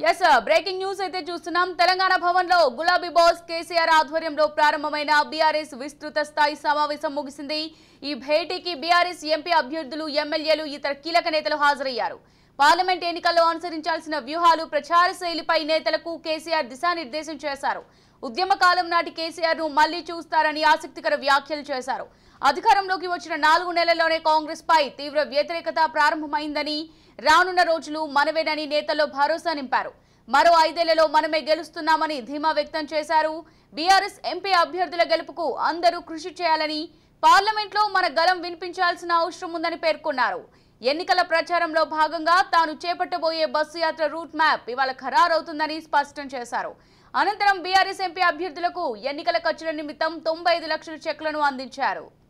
yes breaking news అయితే చూస్తున్నాం తెలంగాణ భవన్ లో గులాబీ బాస్ కేసీఆర్ ఆధ్వర్యంలో ప్రారంభమైన బీఆర్ఎస్ విస్తృత స్థాయి సమావేశం ముగిసింది ఈ భేటీకి బీఆర్ఎస్ ఎంపీ అభ్యర్థులు ఎమ్మెల్యేలు ఇతర కీలక నేతలు హాజరయ్యారు పార్లమెంట్ ఎన్నికల్లో అనుసరించాల్సిన వ్యూహాలు ప్రచార శైలిపై నేతలకు కేసీఆర్ దిశానిర్దేశం చేశారు ఉద్యమ కాలం నాటి కేసీఆర్ ను మళ్లీ చూస్తారని ఆసక్తికర వ్యాఖ్యలు చేశారు అధికారంలోకి వచ్చిన నాలుగు నెలల్లోనే కాంగ్రెస్ పై తీవ్ర వ్యతిరేకత ప్రారంభమైందని రానున్న రోజులు మనవేనని నేతల్లో భరోసా నింపారు మరో ఐదేళ్లలో మనమే గెలుస్తున్నామని ధీమా వ్యక్తం చేశారు బీఆర్ఎస్ ఎంపీ అభ్యర్థుల గెలుపుకు అందరూ కృషి చేయాలని పార్లమెంట్లో మన గలం వినిపించాల్సిన అవసరం ఉందని పేర్కొన్నారు ఎన్నికల ప్రచారంలో భాగంగా తాను చేపట్టబోయే బస్సు యాత్ర రూట్ మ్యాప్ ఇవాళ ఖరారవుతుందని స్పష్టం చేశారు అనంతరం బీఆర్ఎస్ ఎంపీ అభ్యర్థులకు ఎన్నికల ఖర్చుల నిమిత్తం తొంభై ఐదు లక్షల చెక్లను అందించారు